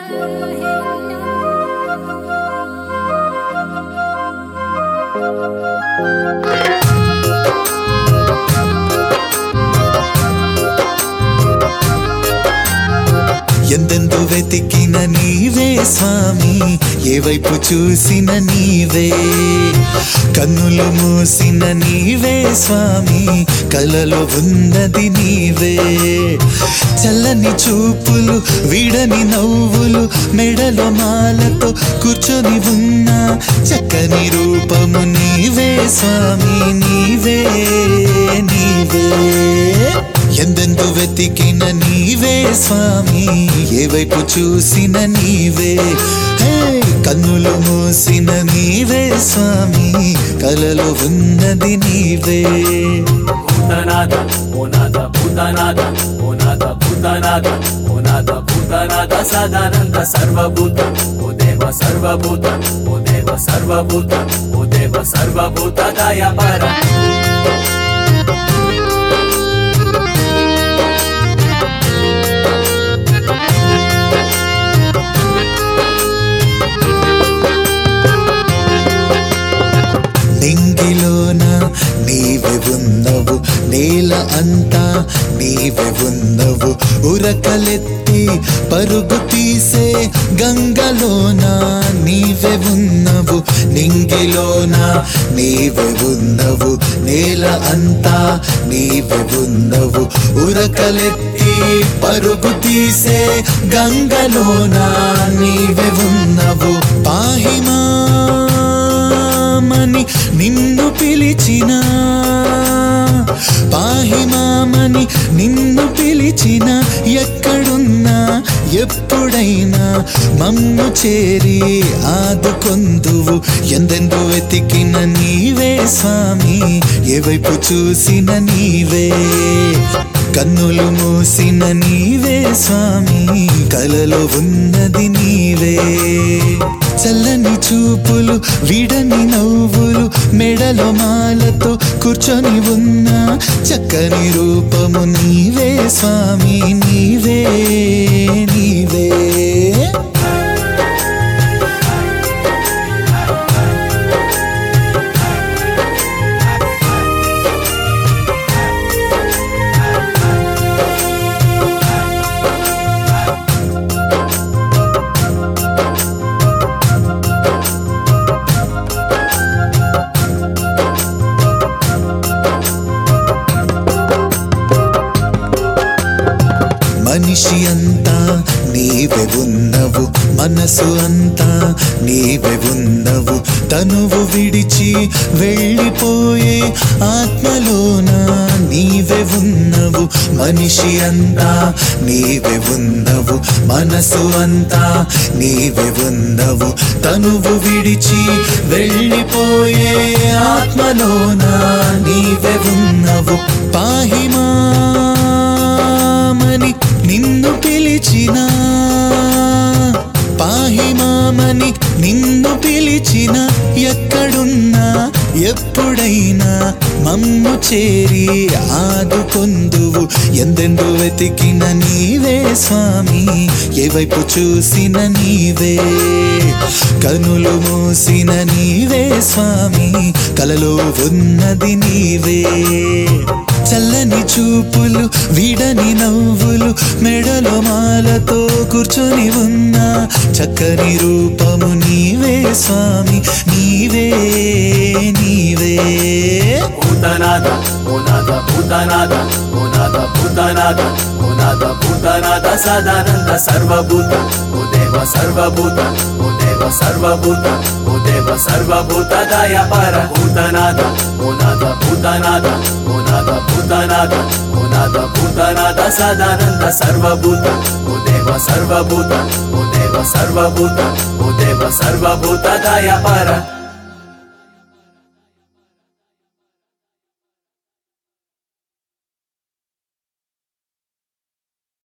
ఎందెందు వెతికిన నీవే స్వామి ఏ వైపు చూసిన నీవే కన్నులు మూసిన నీవే స్వామి కలలో ఉన్నది నీవే చల్లని చూపులు విడని నవ్వులు మెడలో మాలతో కూర్చొని ఉన్న చక్కని రూపము నీవే స్వామి నీవే నీవే ఎందెందు వెతికిన నీవే స్వామి ఏ వైపు చూసిన నీవే హే కన్నులు మూసిన నీవే స్వామి కలలో ఉన్నది నీవే భూతనాథ ఓనాథ భూతనాథ ఓనాథ భూతనాథ ఓనాథ భూతనాథ సదానంద సర్వభూత ఓ దేవ సర్వభూత ఓ దేవ సర్వభూత ఓ దేవ సర్వభూత దయపర నింగిలోన నీవే ఉన్నవు నేల అంతా నీవే ఉన్నవు ఉరకలెత్తి పరుగు తీసే గంగలోన నీవే ఉన్నవు నింగిలోన నీవే ఉన్నవు నేల అంతా నీవే ఉన్నవు ఉరకలెత్తి పరుగు తీసే గంగలోన నీవే ఉన్నవు పాహిమా మామని నిన్ను పిలిచిన పాహిమామని నిన్ను పిలిచిన ఎక్కడున్నా ఎప్పుడైనా మమ్ము చేరి ఆదుకొందువు ఎందెందు వెతికిన నీవే స్వామి ఏ వైపు చూసిన నీవే కన్నులు మూసిన నీవే స్వామి కలలో ఉన్నది నీవే చల్లని చూపులు విడని నవ్వులు మెడలో మాలతో కూర్చొని ఉన్న చక్కని రూపము నీవే స్వామి నీవే నీవే మనిషి అంతా నీవే ఉన్నవు మనసు అంతా నీవే ఉన్నవు తనువు విడిచి వెళ్ళిపోయే ఆత్మలోన నీవే ఉన్నవు మనిషి అంతా నీవే ఉన్నవు మనసు అంతా నీవే ఉన్నవు తనువు విడిచి వెళ్ళిపోయే ఆత్మలోన నీవే ఉన్నవు పాహిమామని నిన్ను పిలిచిన పాహిమామని నిన్ను పిలిచిన ఎక్కడున్నా ఎప్పుడైనా మమ్ము చేరి ఆదుకొందువు ఎందెందు వెతికిన నీవే స్వామి ఏ వైపు చూసిన నీవే కనులు మూసిన నీవే స్వామి కలలో ఉన్నది నీవే చల్లని చూపులు విడని నవ్వులు మెడలో మాలతో కూర్చొని ఉన్న చక్కని రూపము నీవే స్వామి నీవే నీవే భూతనాథ ఓనాథ భూతనాథ ఓనాథ భూతనాథ ఓనాథ భూతనాథ సదానంద సర్వభూత ఓ దేవ సర్వభూత ఓ దేవ సర్వభూత ఓ దేవ సర్వభూత దయపర భూతనాథ ఓనాథ భూతనాథ ఓనాథ భూతనాథ ఓనాథ భూతనాథ సదానంద సర్వభూత ఓ దేవ సర్వభూత ఓ దేవ సర్వభూత ఓ దేవ సర్వభూత దయపర